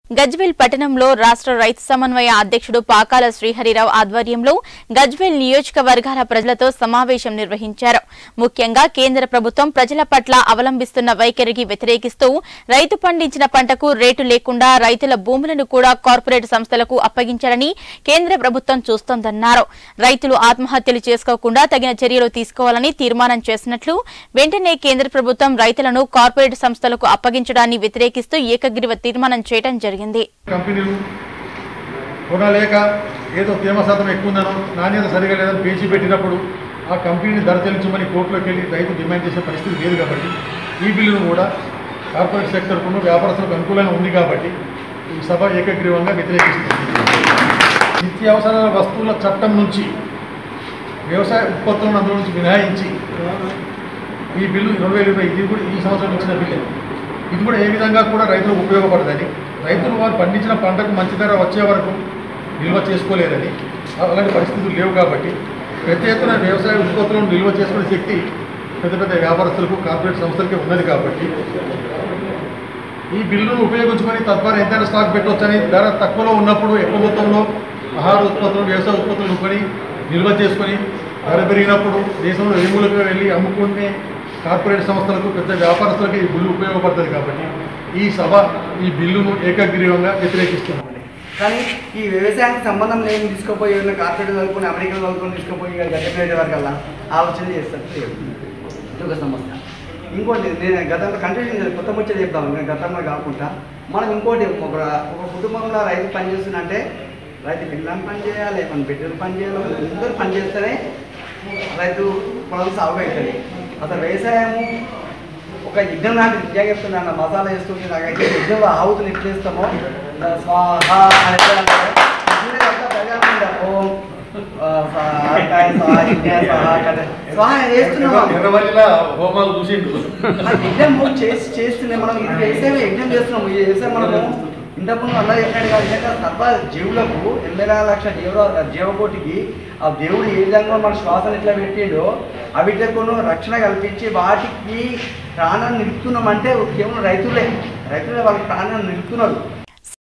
గజ్వేల్ పట్టణంలో రాష్ట్ర రైతు సమన్వయ అధ్యక్షుడు పాకాల శ్రీహరిరావు ఆధ్వర్యంలో గజ్వేల్ నియోజకవర్గాల ప్రజలతో సమావేశం నిర్వహించారు ముఖ్యంగా కేంద్ర ప్రభుత్వం ప్రజల పట్ల అవలంబిస్తున్న వైఖరికి వ్యతిరేకిస్తూ రైతు పండించిన పంటకు రేటు లేకుండా రైతుల భూములను కూడా కార్పొరేట్ సంస్థలకు అప్పగించాలని కేంద్ర ప్రభుత్వం చూస్తోందన్నారు రైతులు ఆత్మహత్యలు చేసుకోకుండా తగిన చర్యలు తీసుకోవాలని తీర్మానం చేసినట్లు వెంటనే కేంద్ర ప్రభుత్వం రైతులను కార్పొరేట్ సంస్థలకు అప్పగించడాన్ని వ్యతిరేకిస్తూ ఏకగ్రీవ తీర్మానం చేయడం జరిగింది కంపెనీలు కొనలేక ఏదో తేమ శాతం ఎక్కువ ఉందనో నాణ్యత సరిగా లేదని పేచి పెట్టినప్పుడు ఆ కంపెనీని ధర చెల్లించమని కోర్టులోకి వెళ్ళి రైతు డిమాండ్ చేసే పరిస్థితి లేదు కాబట్టి ఈ బిల్లును కూడా కార్పొరేట్ సెక్టర్కు వ్యాపారస్తులకు అనుకూలంగా ఉంది కాబట్టి ఈ సభ ఏకగ్రీవంగా వ్యతిరేకిస్తుంది నిత్యావసర వస్తువుల చట్టం నుంచి వ్యవసాయ ఉత్పత్తులను అందులో నుంచి మినహాయించి ఈ బిల్లు రెండు వేల ఇరవై ఇది కూడా ఈ సంవత్సరం ఇచ్చిన బిల్లు ఇది కూడా ఏ విధంగా కూడా రైతులకు ఉపయోగపడదని రైతులు వారు పండించిన పంటకు మంచి ధర వచ్చే వరకు నిల్వ చేసుకోలేరని అలాంటి పరిస్థితులు లేవు కాబట్టి పెద్ద ఎత్తున వ్యవసాయ ఉత్పత్తులను నిల్వ చేసుకునే శక్తి పెద్ద పెద్ద వ్యాపారస్తులకు కార్పొరేట్ సంస్థలకి ఉన్నది కాబట్టి ఈ బిల్లును ఉపయోగించుకొని తద్వారా ఎంతైనా స్టాక్ పెట్టవచ్చని ధర తక్కువలో ఉన్నప్పుడు ఎక్కువ మొత్తంలో ఆహార ఉత్పత్తులు వ్యవసాయ ఉత్పత్తులు కొని నిల్వ చేసుకొని ధర పెరిగినప్పుడు దేశంలో ఏ మూలగా వెళ్ళి అమ్ముకునే కార్పొరేట్ సంస్థలకు పెద్ద వ్యాపారస్తులకు ఈ బిల్లు ఉపయోగపడుతుంది కాబట్టి ఈ సభ ఈ బిల్లును ఏకగ్రీవంగా వ్యతిరేకిస్తున్నాం కానీ ఈ వ్యవసాయానికి సంబంధం లేని తీసుకుపోయి ఏమైనా కార్పొరేట్ చదువుకుని అమెరికా చదువుకొని తీసుకుపోయి ఇక్కడ గడ్డపేట వరకల్లా ఆలోచన చేస్తారు లేదు. ఇది ఒక సమస్య ఇంకోటి నేను గతంలో కంటిన్యూ కొత్త ముచ్చట చెప్తాను నేను గతంలో కాకుండా మనం ఇంకోటి ఒక ఒక కుటుంబంలో రైతు పని చేస్తున్నంటే రైతు పిల్లలు పని చేయాలి మన బిడ్డలు పని చేయాలి మన ఇద్దరు పని చేస్తేనే రైతు పొలం సాగు అవుతుంది అసలు వ్యవసాయము ఒక యజ్ఞం లాంటి నిజంగా చెప్తున్నాను మసాలా వేస్తుంటే నాకైతే యజ్ఞంలో ఆవుతులు ఎట్లా వేస్తామో ఆ, స్వాహ అని ఎట్లా అంటారు? యజ్ఞంలో అంతా ప్రజానం ఉండే. ఓం ఆ, స్వాహాకాయ స్వాహ, యజ్ఞాయ స్వాహ, కథ- స్వాహ వేస్తున్నాం ఎర్రవల్లిలా హోమాలు చూసిండు ఆ యజ్ఞం చేసి చేస్తూనే మనం ఇది వ్యవసాయం యజ్ఞం చేస్తున్నాము ఈ వ్యవసాయం మనము ఇంతకుముందు అలా చెప్పాడు కాదు నిజంగా సర్వ జీవులకు ఎనభై నాలుగు లక్షల జీవ జీవకోటికి ఆ దేవుడు ఏ విధంగా మన శ్వాసను ఎట్లా పెట్టిండో అవిటకును రక్షణ కల్పించి వాటికి ప్రాణాన్ని నిలుపుతున్నామంటే కేవలం రైతులే రైతులే వాళ్ళకి ప్రాణాన్ని నిలుపుతున్నారు